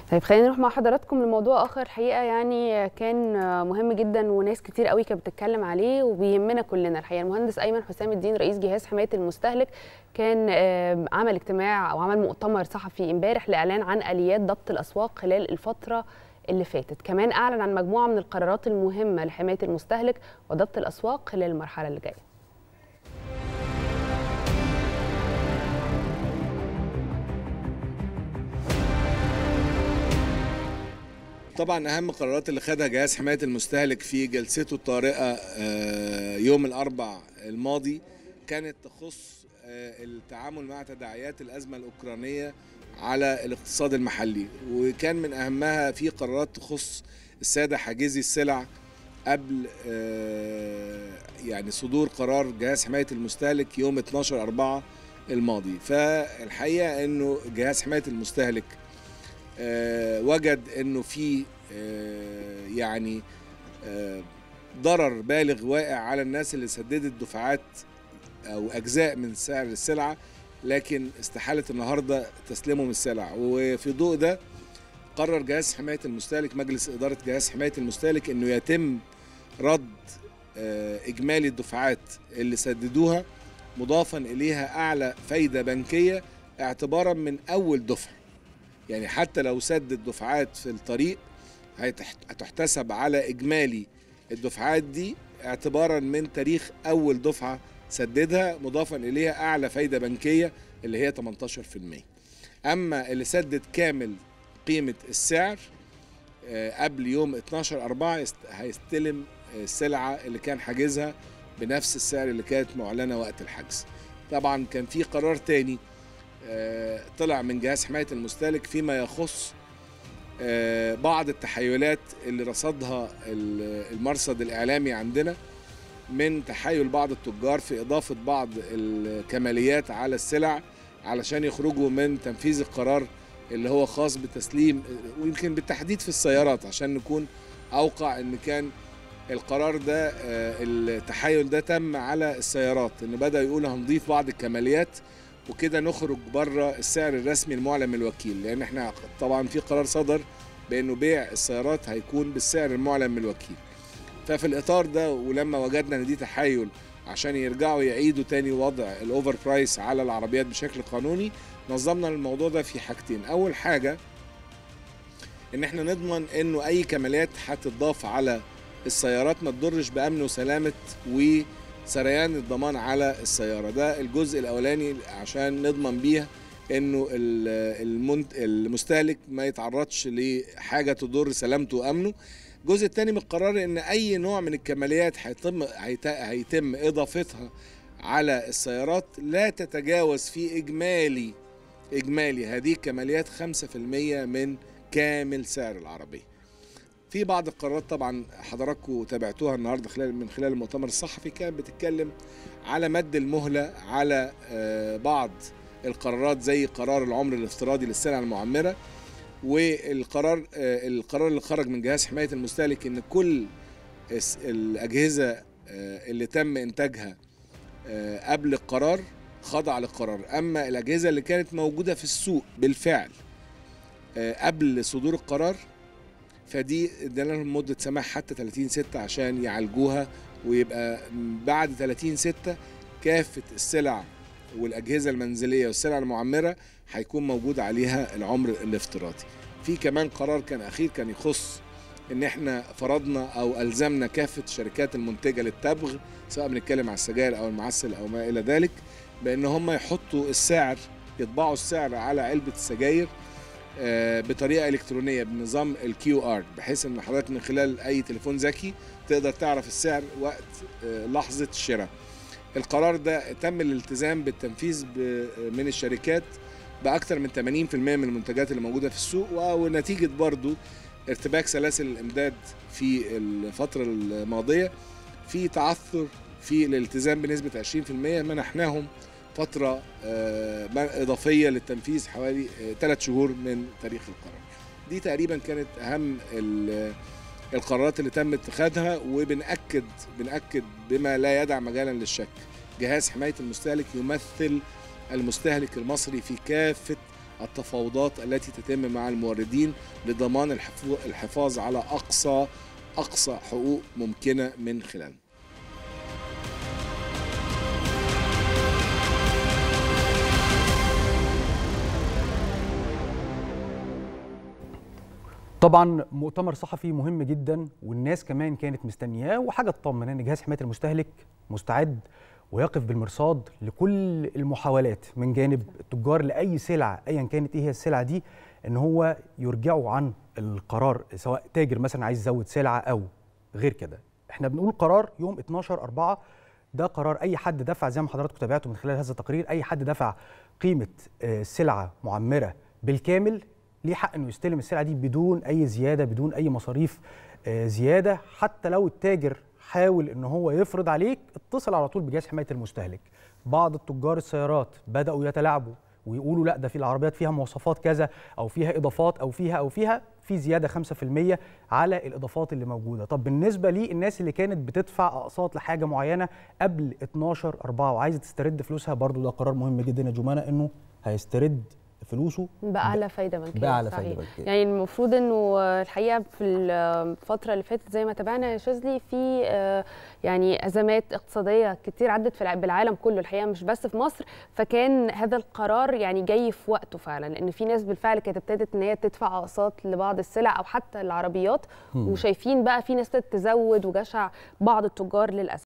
طيب خلينا نروح مع حضراتكم لموضوع اخر الحقيقه يعني كان مهم جدا وناس كتير قوي كانت بتتكلم عليه وبيهمنا كلنا الحقيقه المهندس ايمن حسام الدين رئيس جهاز حمايه المستهلك كان عمل اجتماع او عمل مؤتمر صحفي امبارح لاعلان عن اليات ضبط الاسواق خلال الفتره اللي فاتت كمان اعلن عن مجموعه من القرارات المهمه لحمايه المستهلك وضبط الاسواق خلال المرحله اللي جايه طبعا اهم القرارات اللي خدها جهاز حمايه المستهلك في جلسته الطارئه يوم الاربع الماضي كانت تخص التعامل مع تداعيات الازمه الاوكرانيه على الاقتصاد المحلي وكان من اهمها في قرارات تخص الساده حاجزي السلع قبل يعني صدور قرار جهاز حمايه المستهلك يوم 12 4 الماضي فالحقيقه انه جهاز حمايه المستهلك أه وجد انه في أه يعني أه ضرر بالغ واقع على الناس اللي سددت دفعات او اجزاء من سعر السلعه لكن استحالت النهارده تسليمهم السلع وفي ضوء ده قرر جهاز حمايه المستهلك مجلس اداره جهاز حمايه المستهلك انه يتم رد اجمالي الدفعات اللي سددوها مضافا اليها اعلى فايده بنكيه اعتبارا من اول دفعه يعني حتى لو سدد دفعات في الطريق هتحتسب على إجمالي الدفعات دي اعتبارا من تاريخ أول دفعة سددها مضافا إليها أعلى فايدة بنكية اللي هي 18% أما اللي سدد كامل قيمة السعر قبل يوم 12 4 هيستلم السلعة اللي كان حاجزها بنفس السعر اللي كانت معلنة وقت الحجز طبعا كان في قرار تاني طلع من جهاز حماية المستهلك فيما يخص بعض التحيلات اللي رصدها المرصد الإعلامي عندنا من تحايل بعض التجار في إضافة بعض الكماليات على السلع علشان يخرجوا من تنفيذ القرار اللي هو خاص بتسليم ويمكن بالتحديد في السيارات عشان نكون أوقع إن كان القرار ده التحايل ده تم على السيارات إن بدأ يقول هنضيف بعض الكماليات وكده نخرج بره السعر الرسمي المعلن من الوكيل لان احنا طبعا في قرار صدر بانه بيع السيارات هيكون بالسعر المعلن من الوكيل ففي الاطار ده ولما وجدنا ان دي تحايل عشان يرجعوا يعيدوا تاني وضع الاوفر برايس على العربيات بشكل قانوني نظمنا الموضوع ده في حاجتين اول حاجه ان احنا نضمن انه اي كماليات هتضاف على السيارات ما تضرش بامن وسلامه و سريان الضمان على السيارة ده الجزء الأولاني عشان نضمن بيها انه المستهلك ما يتعرضش لحاجة تضر سلامته وأمنه الجزء الثاني من القرار ان اي نوع من الكماليات هيتم هيتم اضافتها على السيارات لا تتجاوز في اجمالي اجمالي هذه الكماليات 5% من كامل سعر العربيه في بعض القرارات طبعا حضراتكم تابعتوها النهارده خلال من خلال المؤتمر الصحفي كانت بتتكلم على مد المهله على بعض القرارات زي قرار العمر الافتراضي للسلع المعمره والقرار القرار اللي خرج من جهاز حمايه المستهلك ان كل الاجهزه اللي تم انتاجها قبل القرار خضع للقرار اما الاجهزه اللي كانت موجوده في السوق بالفعل قبل صدور القرار فدي ادينا لهم مده سماح حتى 30 6 عشان يعالجوها ويبقى بعد 30 6 كافه السلع والاجهزه المنزليه والسلع المعمره هيكون موجود عليها العمر الافتراضي. في كمان قرار كان اخير كان يخص ان احنا فرضنا او الزمنا كافه الشركات المنتجه للتبغ سواء بنتكلم على السجاير او المعسل او ما الى ذلك بان هم يحطوا السعر يطبعوا السعر على علبه السجاير بطريقه الكترونيه بنظام الكيو ار بحيث ان حضرتك من خلال اي تليفون ذكي تقدر تعرف السعر وقت لحظه الشراء. القرار ده تم الالتزام بالتنفيذ من الشركات باكثر من 80% من المنتجات اللي موجوده في السوق ونتيجه برضو ارتباك سلاسل الامداد في الفتره الماضيه في تعثر في الالتزام بنسبه 20% منحناهم فترة إضافية للتنفيذ حوالي ثلاث شهور من تاريخ القرار دي تقريبا كانت أهم القرارات اللي تم اتخاذها وبنأكد بنأكد بما لا يدع مجالا للشك جهاز حماية المستهلك يمثل المستهلك المصري في كافة التفاوضات التي تتم مع الموردين لضمان الحفو- الحفاظ على اقصى اقصى حقوق ممكنه من خلالها طبعا مؤتمر صحفي مهم جدا والناس كمان كانت مستنياه وحاجه تطمن ان جهاز حمايه المستهلك مستعد ويقف بالمرصاد لكل المحاولات من جانب التجار لاي سلعه ايا كانت ايه هي السلعه دي ان هو يرجعوا عن القرار سواء تاجر مثلا عايز يزود سلعه او غير كده احنا بنقول قرار يوم 12 4 ده قرار اي حد دفع زي ما حضراتكم تابعتوا من خلال هذا التقرير اي حد دفع قيمه آه، سلعه معمره بالكامل ليه حق انه يستلم السلعه دي بدون اي زياده بدون اي مصاريف آه، زياده حتى لو التاجر حاول ان هو يفرض عليك اتصل على طول بجهاز حمايه المستهلك بعض التجار السيارات بداوا يتلاعبوا ويقولوا لا ده في العربيات فيها مواصفات كذا او فيها اضافات او فيها او فيها في زياده 5% على الاضافات اللي موجوده طب بالنسبه للناس اللي كانت بتدفع اقساط لحاجه معينه قبل 12 4 وعايزه تسترد فلوسها برضو ده قرار مهم جدا يا جمانه انه هيسترد فلوسه باعلى فايده بنكيه بأعلى صحيح. فايدة بنكية. يعني المفروض انه الحقيقه في الفتره اللي فاتت زي ما تابعنا يا شاذلي في آه، يعني ازمات اقتصاديه كتير عدت في الع- بالعالم كله الحقيقه مش بس في مصر فكان هذا القرار يعني جاي في وقته فعلا لان في ناس بالفعل كانت ابتدت ان هي تدفع اقساط لبعض السلع او حتى العربيات وشايفين بقى في ناس ابتدت تزود وجشع بعض التجار للاسف